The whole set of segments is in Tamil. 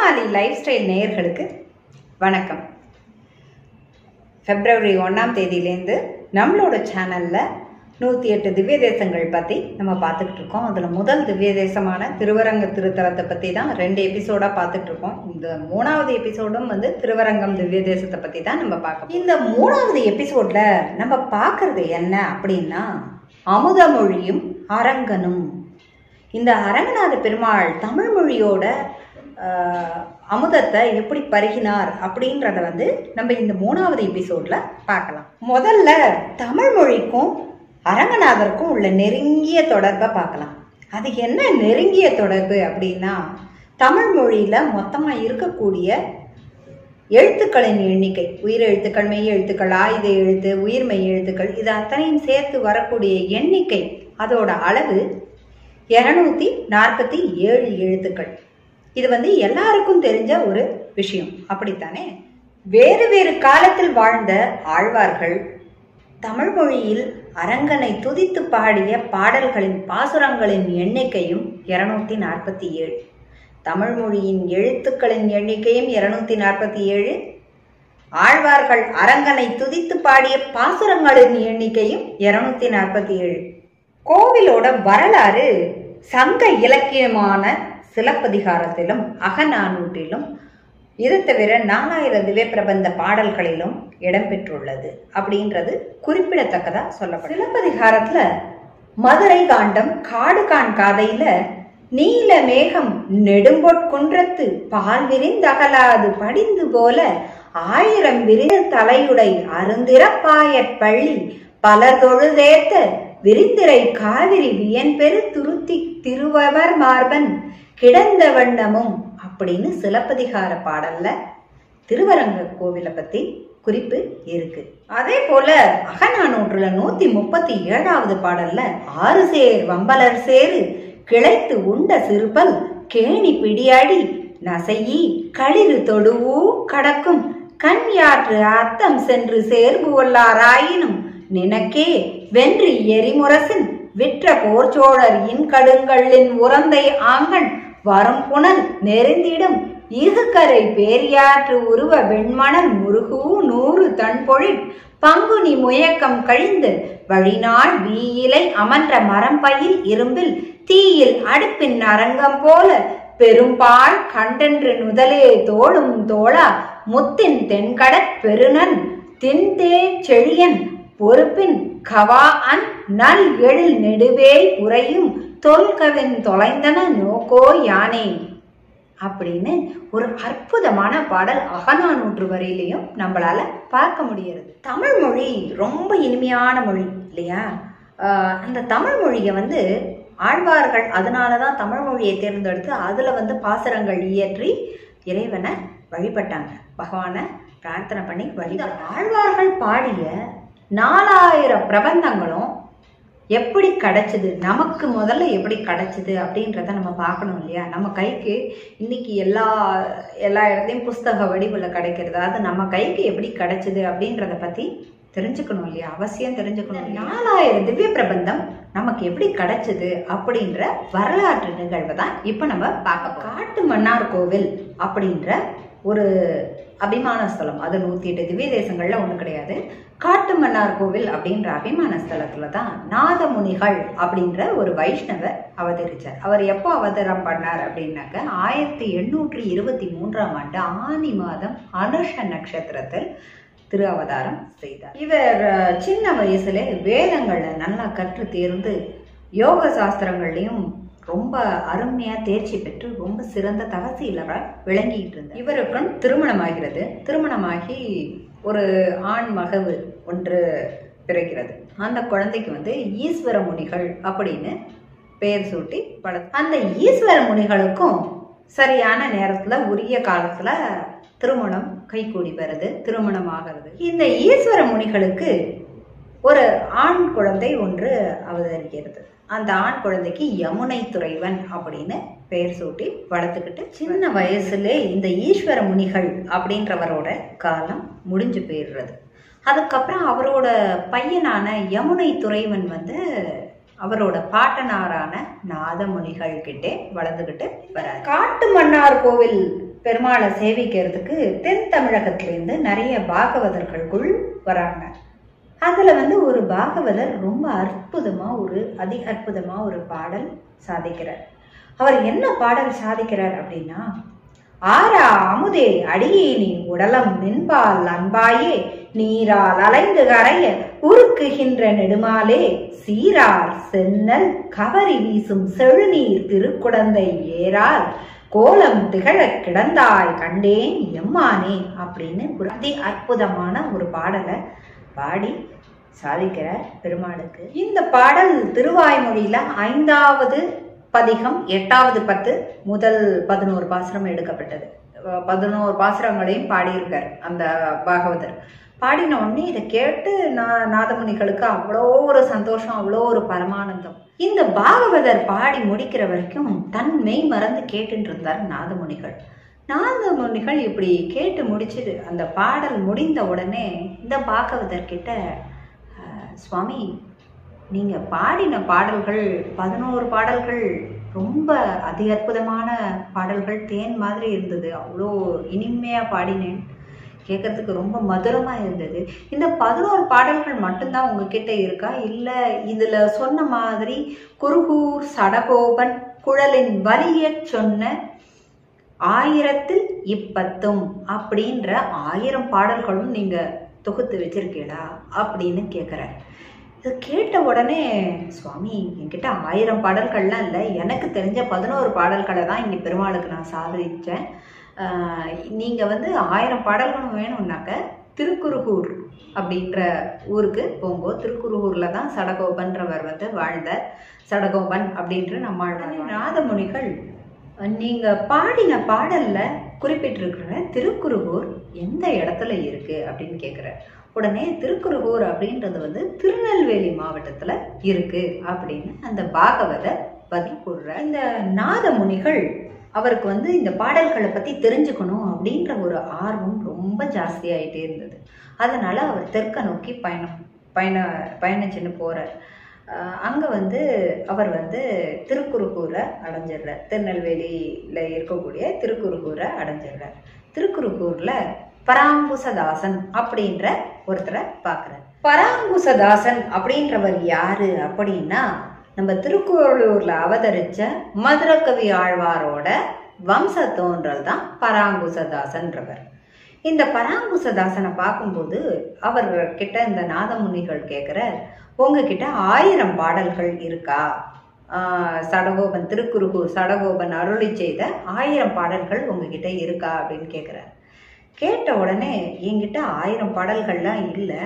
சுகுணமாலி லைஃப் ஸ்டைல் நேயர்களுக்கு வணக்கம் பிப்ரவரி ஒன்றாம் தேதியிலேருந்து நம்மளோட சேனலில் நூற்றி எட்டு திவ்ய தேசங்கள் பற்றி நம்ம பார்த்துக்கிட்டு இருக்கோம் அதில் முதல் திவ்ய தேசமான திருவரங்க திருத்தலத்தை பற்றி தான் ரெண்டு எபிசோடாக பார்த்துட்டு இருக்கோம் இந்த மூணாவது எபிசோடும் வந்து திருவரங்கம் திவ்ய தேசத்தை பற்றி தான் நம்ம பார்க்க இந்த மூணாவது எபிசோடில் நம்ம பார்க்கறது என்ன அப்படின்னா அமுதமொழியும் அரங்கனும் இந்த அரங்கநாத பெருமாள் தமிழ் மொழியோட ஆஹ், அமுதத்தை எப்படி பருகினார் அப்படின்றத வந்து நம்ம இந்த மூணாவது எபிசோட்ல பார்க்கலாம் முதல்ல தமிழ் மொழிக்கும் அரங்கநாதருக்கும் உள்ள நெருங்கிய தொடர்பை பார்க்கலாம் அது என்ன நெருங்கிய தொடர்பு அப்படின்னா தமிழ் மொழியில மொத்தமா இருக்கக்கூடிய எழுத்துக்களின் எண்ணிக்கை உயிர் எழுத்துக்கள் மெய் எழுத்துக்கள் ஆயுத எழுத்து உயிர் மெய் எழுத்துக்கள் இது அத்தனையும் சேர்த்து வரக்கூடிய எண்ணிக்கை அதோட அளவு இரநூத்தி நாற்பத்தி ஏழு எழுத்துக்கள் இது வந்து எல்லாருக்கும் தெரிஞ்ச ஒரு விஷயம் அப்படித்தானே வேறு வேறு காலத்தில் வாழ்ந்த ஆழ்வார்கள் தமிழ் மொழியில் அரங்கனை துதித்து பாடிய பாடல்களின் பாசுரங்களின் எண்ணிக்கையும் இருநூத்தி நாற்பத்தி ஏழு தமிழ் மொழியின் எழுத்துக்களின் எண்ணிக்கையும் இருநூத்தி நாற்பத்தி ஏழு ஆழ்வார்கள் அரங்கனை துதித்து பாடிய பாசுரங்களின் எண்ணிக்கையும் இருநூத்தி நாற்பத்தி ஏழு கோவிலோட வரலாறு சங்க இலக்கியமான சிலப்பதிகாரத்திலும் அகநானூற்றிலும் இது தவிர நாலாயிரம் திவ்ய பிரபந்த பாடல்களிலும் இடம்பெற்றுள்ளது அப்படின்றது குறிப்பிடத்தக்கதா சொல்லப்படும் சிலப்பதிகாரத்துல மதுரை காண்டம் காடுகான் காதையில நீல மேகம் நெடும்பொற்குன்றத்து பால் விரிந்தகலாது படிந்து போல ஆயிரம் விரிந்த தலையுடை அருந்திரப்பாயற் பள்ளி பல தொழுதேத்த விரிந்திரை காவிரி வியன்பெரு துருத்தி திருவவர் மார்பன் கிடந்த வண்ணமும் அப்படின்னு சிலப்பதிகார பாடல்ல திருவரங்க கோவிலை பத்தி குறிப்பு இருக்கு அதே போல அகநானூற்றுல நூத்தி முப்பத்தி ஏழாவது பாடல்ல ஆறு சேர் வம்பலர் சேரு கிளைத்து உண்ட சிறுபல் கேணி பிடியாடி நசையி களிறு தொடுவூ கடக்கும் கண் யாற்று அத்தம் சென்று சேர்புவல்லாராயினும் நினக்கே வென்றி எரிமுரசின் விற்ற போர்ச்சோழர் இன்கடுங்களின் உறந்தை ஆங்கண் வரும் புனல் நெருந்திடும் இகுகரை பேரியாற்று உருவ வெண்மணல் முருகூ நூறு தன்பொழில் பங்குனி முயக்கம் கழிந்து வழிநாள் வீயிலை அமன்ற மரம்பையில் இரும்பில் தீயில் அடுப்பின் அரங்கம் போல பெரும்பால் கண்டென்று நுதலே தோளும் தோளா முத்தின் தென்கடற் பெருநன் தின்தே செழியன் பொறுப்பின் கவா அன் நல் எழில் நெடுவே உறையும் தொல்கவின் தொலைந்தன நோக்கோ யானே அப்படின்னு ஒரு அற்புதமான பாடல் அகநானூற்று வரையிலையும் நம்மளால பார்க்க முடிகிறது தமிழ் மொழி ரொம்ப இனிமையான மொழி இல்லையா ஆஹ் அந்த தமிழ் மொழியை வந்து ஆழ்வார்கள் அதனால தான் தமிழ் மொழியை தேர்ந்தெடுத்து அதில் வந்து பாசுரங்கள் இயற்றி இறைவனை வழிபட்டாங்க பகவானை பிரார்த்தனை பண்ணி வழி ஆழ்வார்கள் பாடிய நாலாயிரம் பிரபந்தங்களும் எப்படி கிடைச்சது நமக்கு முதல்ல எப்படி கிடைச்சது அப்படின்றத நம்ம பார்க்கணும் இல்லையா நம்ம கைக்கு இன்னைக்கு எல்லா எல்லா இடத்துலையும் புஸ்தக வடிவில் கிடைக்கிறது அது நம்ம கைக்கு எப்படி கிடைச்சது அப்படின்றத பற்றி தெரிஞ்சுக்கணும் இல்லையா அவசியம் தெரிஞ்சுக்கணும் இல்லையா? நாலாயிரம் திவ்ய பிரபந்தம் நமக்கு எப்படி கிடைச்சது அப்படின்ற வரலாற்று நிகழ்வை தான் இப்போ நம்ம பார்க்க போறோம். காட்டு மன்னார் கோவில் அப்படின்ற ஒரு அபிமான ஸ்தலம் அது நூத்தி எட்டு திவ்ய தேசங்கள்ல ஒண்ணு கிடையாது காட்டு மன்னார் கோவில் அப்படின்ற அபிமான ஸ்தலத்துல தான் நாதமுனிகள் அப்படின்ற ஒரு வைஷ்ணவர் அவதரிச்சார் அவர் எப்போ அவதாரம் பண்ணார் அப்படின்னாக்க ஆயிரத்தி எண்ணூற்றி இருபத்தி மூன்றாம் ஆண்டு ஆனி மாதம் அனுஷ நட்சத்திரத்தில் திரு அவதாரம் செய்தார் இவர் அஹ், சின்ன வயசுல வேதங்களை நல்லா கற்று தேர்ந்து யோக சாஸ்திரங்கள்லையும் ரொம்ப அருமையா தேர்ச்சி பெற்று ரொம்ப சிறந்த தகசீலராக விளங்கிட்டு இருந்தார் இவருக்கும் திருமணமாகிறது திருமணமாகி ஒரு ஆண் மகவு ஒன்று பிறக்கிறது அந்த குழந்தைக்கு வந்து ஈஸ்வர முனிகள் அப்படின்னு பெயர் சூட்டி பட அந்த ஈஸ்வர முனிகளுக்கும் சரியான நேரத்துல உரிய காலத்துல திருமணம் கைகூடி வருது திருமணம் ஆகிறது இந்த ஈஸ்வர முனிகளுக்கு ஒரு ஆண் குழந்தை ஒன்று அவதரிக்கிறது அந்த ஆண் குழந்தைக்கு யமுனை துறைவன் அப்படின்னு பெயர் சூட்டி வளர்த்துக்கிட்டு சின்ன வயசுல இந்த ஈஸ்வர முனிகள் அப்படின்றவரோட காலம் முடிஞ்சு போயிடுறது அதுக்கப்புறம் அவரோட பையனான யமுனை துறைவன் வந்து அவரோட பாட்டனாரான நாதமுனிகள் கிட்டே வளர்ந்துக்கிட்டு வரார் காட்டு மன்னார் கோவில் பெருமாளை சேவிக்கிறதுக்கு தென் தமிழகத்திலேருந்து நிறைய பாகவதர்களுக்குள் வராங்க அதுல வந்து ஒரு பாகவதர் ரொம்ப அற்புதமா ஒரு அதி அற்புதமா ஒரு பாடல் சாதிக்கிறார் அவர் என்ன பாடல் சாதிக்கிறார் அப்படின்னா ஆரா அமுதே அடியேனி உடலம் நின்பால் அன்பாயே நீரால் அலைந்து கரைய உருக்குகின்ற நெடுமாலே சீரார் சென்னல் கவரி வீசும் செழுநீர் திருக்குடந்தை ஏறால் கோலம் திகழக் கிடந்தாய் கண்டேன் எம்மானே அப்படின்னு ஒரு அதி அற்புதமான ஒரு பாடலை பாடி சாதிக்கிறார் பெருமாளுக்கு இந்த பாடல் திருவாய்மொழியில ஐந்தாவது பதிகம் எட்டாவது பத்து முதல் பதினோரு பாசுரம் எடுக்கப்பட்டது அஹ் பதினோரு பாசுரங்களையும் பாடியிருக்கார் அந்த பாகவதர் பாடின உடனே இதை கேட்டு நா- நாதமுனிகளுக்கு அவ்வளோ ஒரு சந்தோஷம் அவ்வளோ ஒரு பரமானந்தம் இந்த பாகவதர் பாடி முடிக்கிற வரைக்கும் தன் மெய் மறந்து கேட்டுட்டு இருந்தார் நாதமுனிகள் நாதமுனிகள் இப்படி கேட்டு முடிச்சுட்டு அந்த பாடல் முடிந்த உடனே இந்த பாகவதர் கிட்ட "அஹ், சுவாமி நீங்க பாடின பாடல்கள் பதினோரு பாடல்கள் ரொம்ப அதி அற்புதமான பாடல்கள் தேன் மாதிரி இருந்தது அவ்வளோ இனிமையா பாடினேன் கேட்கறதுக்கு ரொம்ப மதுரமா இருந்தது இந்த பதினோரு பாடல்கள் மட்டும்தான் உங்ககிட்ட இருக்கா இல்ல இதுல சொன்ன மாதிரி குருகூர் சடகோபன் குழலின் வலிய சொன்ன ஆயிரத்தில் இப்பத்தும் அப்படின்ற ஆயிரம் பாடல்களும் நீங்க தொகுத்து வச்சிருக்கீங்களா அப்படின்னு கேட்குறார் இது கேட்ட உடனே சுவாமி என்கிட்ட ஆயிரம் பாடல்கள்லாம் இல்லை எனக்கு தெரிஞ்ச பதினோரு பாடல்களை தான் இங்கே பெருமாளுக்கு நான் சாதிச்சேன் ஆஹ் நீங்க வந்து ஆயிரம் பாடல்களும் வேணும்னாக்க திருக்குறுகூர் அப்படின்ற ஊருக்கு போங்கோ திருக்குறுகூர்ல தான் சடகோபன்றவர் வந்து வாழ்ந்தார் சடகோபன் அப்படின்ற நம்மாழ்வார் நாதமுனிகள் நீங்க பாடின பாடல்ல குறிப்பிட்டிருக்கிற திருக்குறுகூர் எந்த இடத்துல இருக்கு அப்படின்னு கேக்குறார் உடனே திருக்குறுகூர் அப்படின்றது வந்து திருநெல்வேலி மாவட்டத்துல இருக்கு அப்படின்னு அந்த பாகவதர் பதில் கூறுறார் இந்த நாதமுனிகள் அவருக்கு வந்து இந்த பாடல்களை பத்தி தெரிஞ்சுக்கணும் அப்படின்ற ஒரு ஆர்வம் ரொம்ப ஜாஸ்தியாயிட்டே இருந்தது அதனால அவர் தெற்க நோக்கி பயணம் பயண பயணிச்சுன்னு போறார் ஆஹ் அங்க வந்து அவர் வந்து திருக்குறுகூரை அடைஞ்சிடுறார் திருநெல்வேலியில இருக்கக்கூடிய திருக்குறுகூரை அடைஞ்சிடுறார் திருக்குறுகூர்ல பராங்குசதாசன் அப்படின்ற ஒருத்தரை பார்க்குறார் பராங்குசதாசன் அப்படின்றவர் யாரு அப்படின்னா நம்ம திருக்குறளூர்ல அவதரிச்ச மதுரகவி ஆழ்வாரோட வம்ச தோன்றல் தான் பராங்குசதாசன்றவர் இந்த பராங்குசதாசனை பார்க்கும்போது அவர் கிட்ட இந்த நாதமுனிகள் கேட்குற உங்ககிட்ட ஆயிரம் பாடல்கள் இருக்கா ஆஹ் சடகோபன் திருக்குறுகூர் சடகோபன் அருளி செய்த ஆயிரம் பாடல்கள் உங்ககிட்ட இருக்கா அப்படின்னு கேட்குறார் கேட்ட உடனே என்கிட்ட ஆயிரம் பாடல்கள்லாம் இல்லை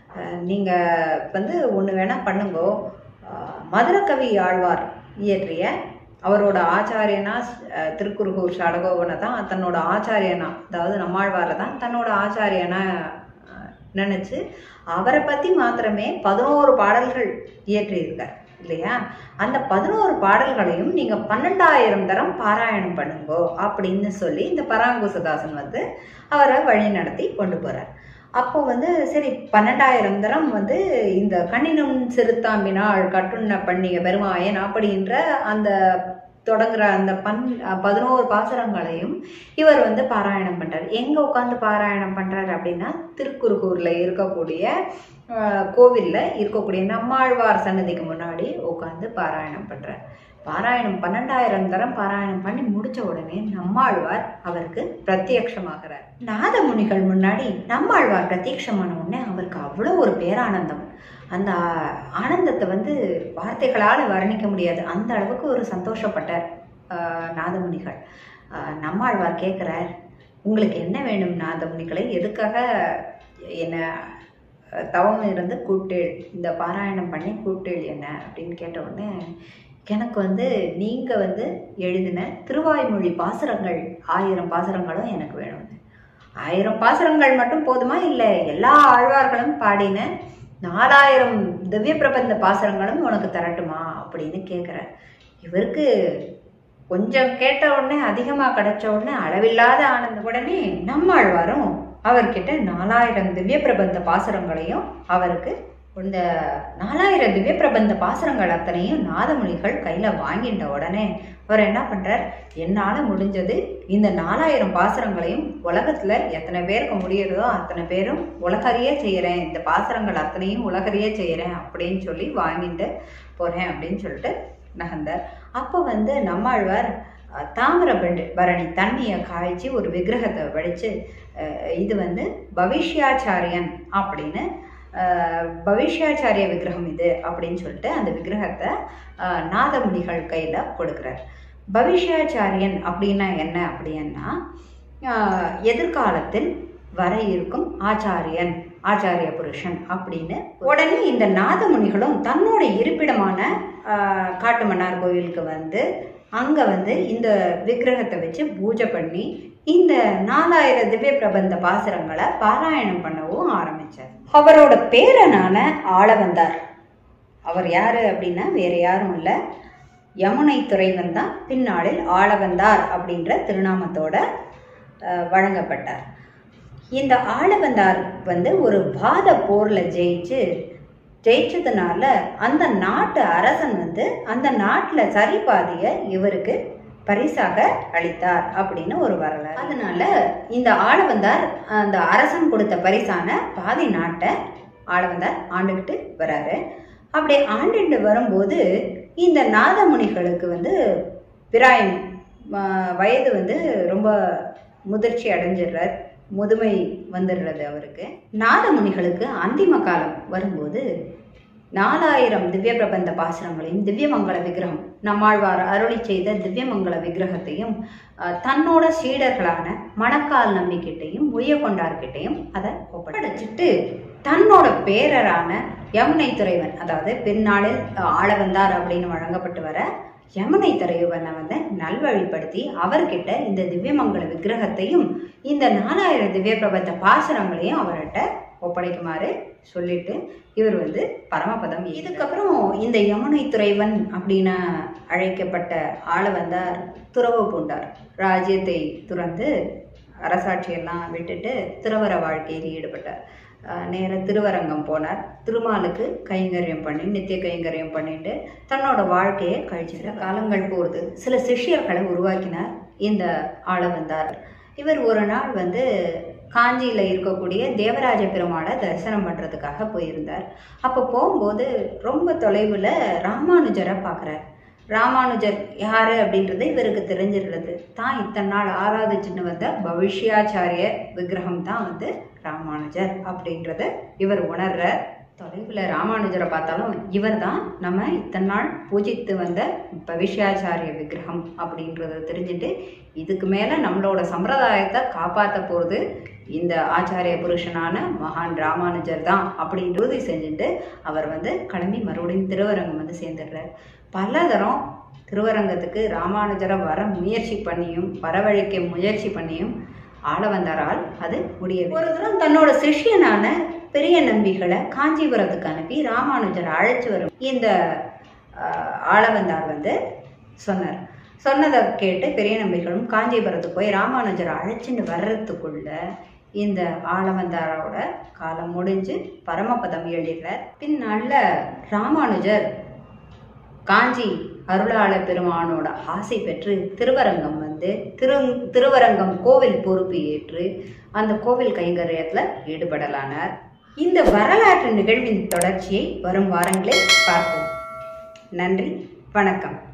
நீங்கள் வந்து ஒன்று வேணால் பண்ணுங்கோ ஆஹ் மதுரகவி ஆழ்வார் இயற்றிய அவரோட ஆச்சாரியனா அஹ், திருக்குறுகூர் சடகோபனை தான் தன்னோட ஆச்சாரியனா அதாவது நம்மாழ்வாரை தான் தன்னோட ஆச்சாரியனா அஹ், நினைச்சு அவரை பத்தி மாத்திரமே பதினோரு பாடல்கள் இயற்றியிருக்கார் இல்லையா அந்த பதினோரு பாடல்களையும் நீங்க பன்னெண்டாயிரம் தரம் பாராயணம் பண்ணுங்கோ அப்படின்னு சொல்லி இந்த பராங்குசதாசன் வந்து அவரை வழி நடத்தி கொண்டு போறார் அப்போ வந்து சரி பன்னெண்டாயிரம் தரம் வந்து இந்த கண்ணினும் சிறுத்தாம்பினால் கட்டுண்ண பண்ணிய பெருமாயன் அப்படின்ற அந்த தொடங்குற அந்த பன் பதினோரு பாசுரங்களையும் இவர் வந்து பாராயணம் பண்றார் எங்க உட்காந்து பாராயணம் பண்றாரு அப்படின்னா திருக்குறுகூர்ல இருக்கக்கூடிய ஆஹ், கோவில்ல இருக்கக்கூடிய நம்மாழ்வார் சன்னதிக்கு முன்னாடி உட்காந்து பாராயணம் பண்றார் பாராயணம் பன்னெண்டாயிரம் தரம் பாராயணம் பண்ணி முடிச்ச உடனே நம்மாழ்வார் அவருக்கு பிரத்யக்ஷமாகிறார் நாதமுனிகள் முன்னாடி நம்மாழ்வார் பிரத்யக்ஷமான உடனே அவருக்கு அவ்வளோ ஒரு பேரானந்தம் அந்த ஆனந்தத்தை வந்து வார்த்தைகளால் வர்ணிக்க முடியாது அந்த அளவுக்கு ஒரு சந்தோஷப்பட்டார் ஆஹ், நாதமுனிகள் ஆஹ், நம்மாழ்வார் கேட்குறார் உங்களுக்கு என்ன வேணும் நாதமுனிகளை எதுக்காக என்ன அஹ், தவம் இருந்து கூப்பிட்டேள் இந்த பாராயணம் பண்ணி கூப்பிட்டேள் என்ன அப்படின்னு கேட்ட உடனே எனக்கு வந்து நீங்கள் வந்து எழுதின திருவாய்மொழி பாசுரங்கள் ஆயிரம் பாசுரங்களும் எனக்கு வேணும்னு ஆயிரம் பாசுரங்கள் மட்டும் போதுமா இல்லை எல்லா ஆழ்வார்களும் பாடின நாலாயிரம் திவ்ய பிரபந்த பாசுரங்களும் உனக்கு தரட்டுமா அப்படின்னு கேட்குறார் இவருக்கு கொஞ்சம் கேட்ட உடனே அதிகமாக கிடைச்ச உடனே அளவில்லாத ஆனந்த உடனே நம்மாழ்வாரும் அவர்கிட்ட நாலாயிரம் திவ்ய பிரபந்த பாசுரங்களையும் அவருக்கு இந்த நாலாயிரம் திவ்ய பிரபந்த பாசுரங்கள் அத்தனையும் நாதமொழிகள் கையில் வாங்கிட்ட உடனே அவர் என்ன பண்ணுறார் என்னால் முடிஞ்சது இந்த நாலாயிரம் பாசுரங்களையும் உலகத்தில் எத்தனை பேருக்கு முடியறதோ அத்தனை பேரும் உலகறிய செய்கிறேன் இந்த பாசுரங்கள் அத்தனையும் உலகறிய செய்கிறேன் அப்படின்னு சொல்லி வாங்கிட்டு போகிறேன் அப்படின்னு சொல்லிட்டு நகர்ந்தார் அப்போ வந்து நம்மாழ்வார் அஹ், தாமிர பண்டி பரணி தண்ணியை காய்ச்சி ஒரு விக்கிரகத்தை வடித்து இது வந்து பவிஷ்யாச்சாரியன் அப்படின்னு அஹ், பவிஷ்யாச்சாரிய விக்கிரகம் இது அப்படின்னு சொல்லிட்டு அந்த விக்கிரகத்தை அஹ், நாதமுனிகள் கையில் கொடுக்குறார் பவிஷ்யாச்சாரியன் அப்படின்னா என்ன அப்படின்னா அஹ், எதிர்காலத்தில் வர இருக்கும் ஆச்சாரியன் ஆச்சாரிய புருஷன் அப்படின்னு உடனே இந்த நாதமுனிகளும் தன்னோட இருப்பிடமான அஹ், காட்டுமன்னார் கோயிலுக்கு வந்து அங்கே வந்து இந்த விக்கிரகத்தை வச்சு பூஜை பண்ணி இந்த நாலாயிரம் திவ்ய பிரபந்த பாசுரங்களை பாராயணம் பண்ணவும் ஆரம்பிச்சார் அவரோட பேரனான ஆளவந்தார் அவர் யாரு அப்படின்னா வேற யாரும் இல்லை யமுனை துறைவன் தான் பின்னாளில் ஆளவந்தார் அப்படின்ற திருநாமத்தோட அஹ், வழங்கப்பட்டார் இந்த ஆளவந்தார் வந்து ஒரு வாத போர்ல ஜெயிச்சு ஜெயிச்சதுனால அந்த நாட்டு அரசன் வந்து அந்த நாட்டில் சரி பாதியை இவருக்கு பரிசாக அளித்தார் அப்படின்னு ஒரு வரலாறு அதனால இந்த ஆளவந்தார் அந்த அரசன் கொடுத்த பரிசான பாதி நாட்டை ஆளவந்தார் ஆண்டுகிட்டு வராரு அப்படி ஆண்டுட்டு வரும்போது இந்த நாதமுனிகளுக்கு வந்து பிராயம் ஆஹ், வயது வந்து ரொம்ப முதிர்ச்சி அடைஞ்சிடுறார் முதுமை வந்துடுறது அவருக்கு நாதமுனிகளுக்கு அந்திம காலம் வரும்போது நாலாயிரம் திவ்ய பிரபந்த பாசுரங்களையும் திவ்யமங்கல விக்கிரகம் நம்மாழ்வார் அருளி செய்த திவ்யமங்கல விக்கிரகத்தையும் அஹ், தன்னோட சீடர்களான மணக்கால் நம்பிக்கிட்டையும் உய்ய கொண்டார்கிட்டையும் அதை ஒப்படைச்சிட்டு தன்னோட பேரரான யமுனை துறைவன் அதாவது பின்னாளில் அஹ், ஆளவந்தார் அப்படின்னு வழங்கப்பட்டு வர யமுனை துறைவனை வந்து நல்வழிப்படுத்தி அவர்கிட்ட இந்த திவ்யமங்கல விக்கிரகத்தையும் இந்த நாலாயிரம் திவ்ய பிரபந்த பாசுரங்களையும் அவர்கிட்ட ஒப்படைக்குமாறு சொல்லிட்டு இவர் வந்து பரமபதம் இதுக்கப்புறம் இந்த யமுனை துறைவன் அப்படின்னு அழைக்கப்பட்ட ஆளை வந்தார் துறவு பூண்டார் ராஜ்யத்தை துறந்து அரசாட்சியெல்லாம் விட்டுட்டு துறவர வாழ்க்கையில் ஈடுபட்டார் அஹ் நேரா திருவரங்கம் போனார் திருமாலுக்கு கைங்கரியம் பண்ணி நித்திய கைங்கரியம் பண்ணிட்டு தன்னோட வாழ்க்கையை கழிச்சுக்கிற காலங்கள் போகுது சில சிஷ்யர்களை உருவாக்கினார் இந்த ஆள வந்தார் இவர் ஒரு நாள் வந்து காஞ்சியில் இருக்கக்கூடிய தேவராஜ பெருமாளை தரிசனம் பண்ணுறதுக்காக போயிருந்தார் அப்போ போகும்போது ரொம்ப தொலைவில் ராமானுஜரை பார்க்குறார் ராமானுஜர் யாரு அப்படின்றது இவருக்கு தெரிஞ்சிடுறது தான் இத்தனை நாள் ஆராதிச்சுட்டு வந்த பவிஷ்யாச்சாரிய விக்கிரகம் தான் வந்து ராமானுஜர் அப்படின்றத இவர் உணர்ற தொலைவில் ராமானுஜரை பார்த்தாலும் இவர் தான் நம்ம இத்தனை நாள் பூஜித்து வந்த பவிஷ்யாச்சாரிய விக்கிரகம் அப்படின்றத தெரிஞ்சுட்டு இதுக்கு மேலே நம்மளோட சம்பிரதாயத்தை காப்பாற்ற போகிறது இந்த ஆச்சாரிய புருஷனான மகான் ராமானுஜர் தான் அப்படின்னு உறுதி செஞ்சுட்டு அவர் வந்து கிளம்பி மறுபடியும் திருவரங்கம் வந்து சேர்ந்துடுறார் பல தரம் திருவரங்கத்துக்கு ராமானுஜரை வர முயற்சி பண்ணியும் வரவழைக்க முயற்சி பண்ணியும் ஆள வந்தாரால் அது முடியவில்லை ஒரு தரம் தன்னோட சிஷ்யனான பெரிய நம்பிகளை காஞ்சிபுரத்துக்கு அனுப்பி ராமானுஜரை அழைச்சு வரும் இந்த ஆஹ், ஆளவந்தார் வந்து சொன்னார் சொன்னதை கேட்டு பெரிய நம்பிகளும் காஞ்சிபுரத்துக்கு போய் ராமானுஜரை அழைச்சிட்டு வர்றதுக்குள்ள இந்த ஆளவந்தாரோட காலம் முடிஞ்சு பரமபதம் எழுதிடுறார் பின்னால ராமானுஜர் காஞ்சி அருளாள பெருமானோட ஆசை பெற்று திருவரங்கம் வந்து திரு திருவரங்கம் கோவில் பொறுப்பு ஏற்று அந்த கோவில் கைங்கரியத்தில் ஈடுபடலானார் இந்த வரலாற்று நிகழ்வின் தொடர்ச்சியை வரும் வாரங்களில் பார்ப்போம் நன்றி வணக்கம்